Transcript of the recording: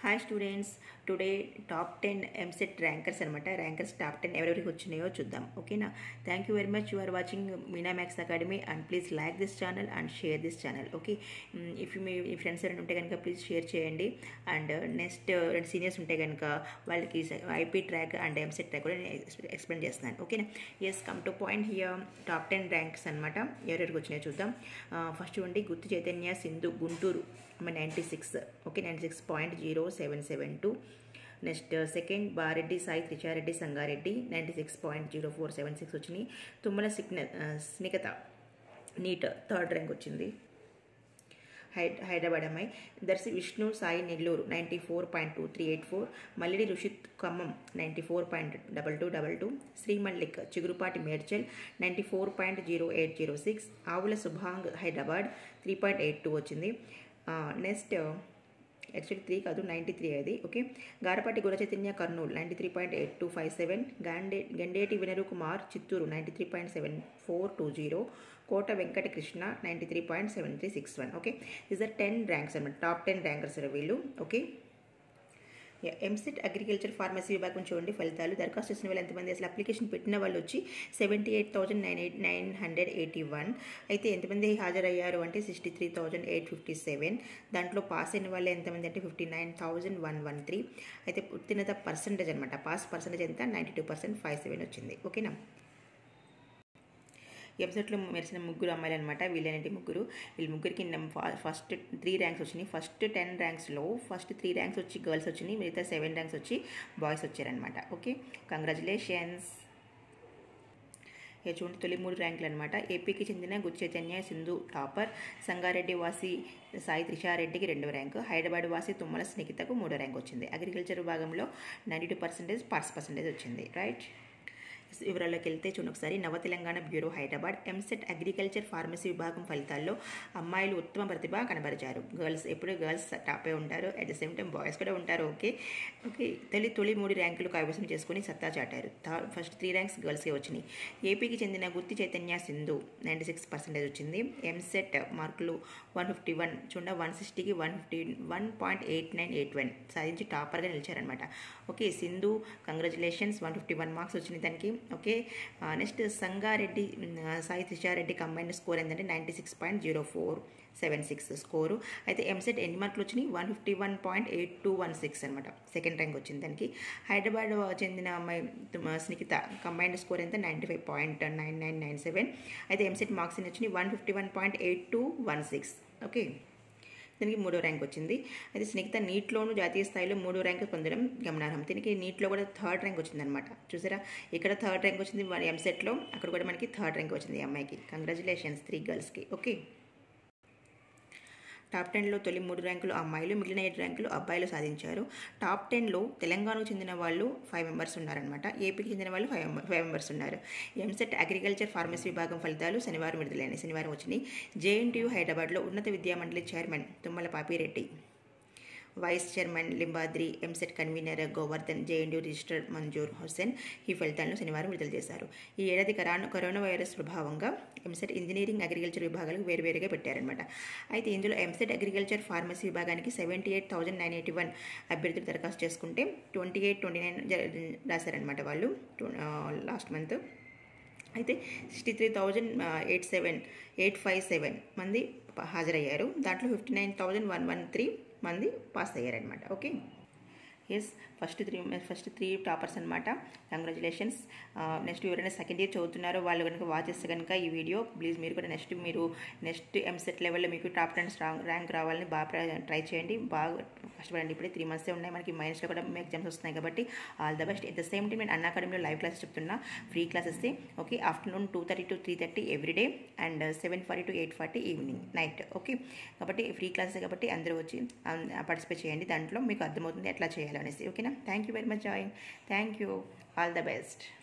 hi students today top ten EAMCET rankers అనమాట rankers top ten ఎవరెవరికి వచ్చినాయో చూద్దాం ఓకేనా thank you very much you are watching Meena maths academy and please like this channel and share this channel okay if మీ friends ఎవరైనా ఉంటే కనుక please share చేయండి అండ్ నెక్స్ట్ రెండు సీనియర్స్ ఉంటే కనుక వాళ్ళకి IP track and EAMCET track కూడా నేను ఎక్స్ప్లెయిన్ చేస్తున్నాను ఓకేనా yes come to point here top ten ranks అనమాట ఎవరెవరికి వచ్చినాయో చూద్దాం ఫస్ట్ ఉండి గుర్తు Chaitanya Sindhu Guntur ninety six okay ninety six point zero seven seven two next second Bareddy Sai Trichareddy Sangareddy ninety six point zero four seven six వచ్చినాయి తుమ్మల సిగ్న స్నికత నీట్ థర్డ్ ర్యాంక్ వచ్చింది హై హైదరాబాద్ అమ్మాయి Darshi Vishnu Sai Nellore ninety four point two three eight four Mallidi Rushith Khammam ninety four point double two double two Srimallik Chigurupati Medchal ninety four point zero eight zero six Avula Subhang Hyderabad three point eight two వచ్చింది next actually three కాదు ninety three అది okay Garapati గుర Chaitanya Kurnool ninety three point eight two five seven గాండే గండేటి వినరు Kumar Chittoor ninety three point seven four two zero Kota Venkata Krishna ninety three point seven three six one okay is are ten ranks అనమాట top ten rankers వీళ్ళు okay EAMCET agriculture pharmacy విభాగం చూడండి ఫలితాలు దరఖాస్తు చేసిన వాళ్ళు ఎంతమంది అసలు అప్లికేషన్ పెట్టిన వాళ్ళు వచ్చి seventy eight thousand nine eight nine hundred eighty one అయితే ఎంతమంది హాజరయ్యారు అంటే sixty three thousand eight fifty seven దాంట్లో పాస్ అయిన వాళ్ళు ఎంతమంది అంటే fifty nine thousand one one three అయితే ఉత్తీర్ణత పర్సంటేజ్ అనమాట పాస్ పర్సంటేజ్ ఎంత ninety two percent five seven వచ్చింది ఓకేనా వెబ్సైట్లో మెరిసిన ముగ్గురు అమ్మాయిలు అనమాట వీళ్ళనేటి ముగ్గురు వీళ్ళ ముగ్గురికి ఫస్ట్ త్రీ ర్యాంక్స్ వచ్చినాయి ఫస్ట్ టెన్ ర్యాంక్స్లో ఫస్ట్ త్రీ ర్యాంక్స్ వచ్చి గర్ల్స్ వచ్చినాయి మిగతా సెవెన్ ర్యాంక్స్ వచ్చి బాయ్స్ వచ్చారనమాట ఓకే కంగ్రాచులేషన్స్ ఇక చూడండి తొలి మూడు ర్యాంకులు అనమాట ఏపీకి చెందిన గుచ్చైతన్య సింధు టాపర్ సంగారెడ్డి వాసి సాయి త్రిషారెడ్డికి రెండవ ర్యాంకు హైదరాబాద్ వాసి తుమ్మల స్నికితకు మూడో ర్యాంక్ వచ్చింది అగ్రికల్చర్ విభాగంలో ninety two percentage pass percentage వచ్చింది రైట్ వివరాల్లోకి వెళ్తే చూడండి ఒకసారి Nava Telangana bureau Hyderabad EAMCET agriculture pharmacy విభాగం ఫలితాల్లో అమ్మాయిలు ఉత్తమ ప్రతిభ కనబరిచారు గర్ల్స్ ఎప్పుడు గర్ల్స్ టాపే ఉంటారు at the same time boys కూడా ఉంటారు ఓకే ఓకే తొలి తొలి మూడు ర్యాంకులు కైవసం చేసుకుని సత్తా చాటారు ఫస్ట్ త్రీ ర్యాంక్స్ గర్ల్స్కే వచ్చినాయి ఏపీకి చెందిన Gutti Chaitanya Sindhu ninety six percentage వచ్చింది ఎంసెట్ మార్కులు వన్ ఫిఫ్టీ వన్ చూడ వన్ సిక్స్టీకి one fifty one point eight nine eight one సాధించి టాపర్గా నిలిచారనమాట okay Sindhu congratulations one fifty one marks వచ్చినాయి దానికి okay next Sangareddy Sai Trishareddy combined score ఏంటంటే ninety six point zero four seven six score అయితే ఎంసెట్ ఎన్ని మార్కులు వచ్చినాయి one fifty one point eight two one six అనమాట సెకండ్ ర్యాంక్ వచ్చింది దానికి హైదరాబాద్ చెందిన అమ్మాయి స్నికిత కంబైన్డ్ స్కోర్ ఎంత ninety five point nine nine nine seven అయితే ఎంసెట్ మార్క్స్ ఎన్ని వచ్చినాయి one fifty one point eight two one six okay దీనికి మూడో ర్యాంక్ వచ్చింది అయితే స్నిగ్ధ నీట్లోనూ జాతీయ స్థాయిలో మూడో ర్యాంక్ పొందడం గమనార్హం దీనికి నీట్లో కూడా థర్డ్ ర్యాంక్ వచ్చిందనమాట చూసారా ఇక్కడ థర్డ్ ర్యాంక్ వచ్చింది ఎంసెట్లో అక్కడ కూడా మనకి థర్డ్ ర్యాంక్ వచ్చింది ఈ అమ్మాయికి కంగ్రాచులేషన్స్ త్రీ గర్ల్స్కి ఓకే టాప్ టెన్లో తొలి మూడు ర్యాంకులు అమ్మాయిలు మిగిలిన ఏడు ర్యాంకులు అబ్బాయిలు సాధించారు టాప్ టెన్లో తెలంగాణకు చెందిన వాళ్ళు ఫైవ్ మెంబర్స్ ఉన్నారనమాట ఏపీకి చెందిన వాళ్ళు ఫైవ్ ఫైవ్ మెంబర్స్ ఉన్నారు ఎంసెట్ అగ్రికల్చర్ ఫార్మసీ విభాగం ఫలితాలు శనివారం విడుదలైన శనివారం వచ్చినాయి జేఎన్టీయూ హైదరాబాద్లో ఉన్నత విద్యామండలి chairman Thummala Papireddy vice chairman Limbadri EAMCET convener Govardhan JNU register Manzoor Hussain ఈ ఫలితాలను శనివారం విడుదల చేశారు ఈ ఏడాది కరోనా కరోనా వైరస్ ప్రభావంగా ఎంసెట్ ఇంజనీరింగ్ అగ్రికల్చర్ విభాగాలకు వేరువేరుగా పెట్టారనమాట అయితే ఇందులో ఎంసెట్ అగ్రికల్చర్ ఫార్మసీ విభాగానికి seventy eight thousand nine eighty one అభ్యర్థులు దరఖాస్తు చేసుకుంటే ట్వంటీ ఎయిట్ ట్వంటీ నైన్ రాశారనమాట వాళ్ళు లాస్ట్ మంత్ అయితే sixty three thousand eight seven eight five seven మంది హాజరయ్యారు దాంట్లో fifty nine thousand one one three మంది పాస్ అయ్యారనమాట okay yes first three first three toppers అనమాట కంగ్రాచులేషన్స్ నెక్స్ట్ ఎవరైనా సెకండ్ ఇయర్ చదువుతున్నారో వాళ్ళు కనుక వాచ్ చేస్తే కనుక ఈ వీడియో ప్లీజ్ మీరు కూడా నెక్స్ట్ మీరు నెక్స్ట్ ఎంసెట్ లెవెల్లో మీకు టాప్ టెన్ స్ట్రాంగ్ ర్యాంక్ రావాలని బాగా ట్రై చేయండి బాగా కష్టపడండి ఇప్పుడే త్రీ మంత్సే ఉన్నాయి మనకి మైనస్లో కూడా ఎగ్జామ్స్ వస్తున్నాయి కాబట్టి all the best at the same time నేను అన్న అకాడమీలో లైవ్ క్లాసెస్ చెప్తున్నా free classes okay afternoon two thirty to three thirty everyday and seven forty to eight forty evening night okay కాబట్టి ఫ్రీ క్లాసెస్ కాబట్టి అందరూ వచ్చి పార్టిసిపేట్ చేయండి దాంట్లో మీకు అర్థమవుతుంది ఎట్లా చేయాలి అనేసి ఓకేనా thank you very much join thank you all the best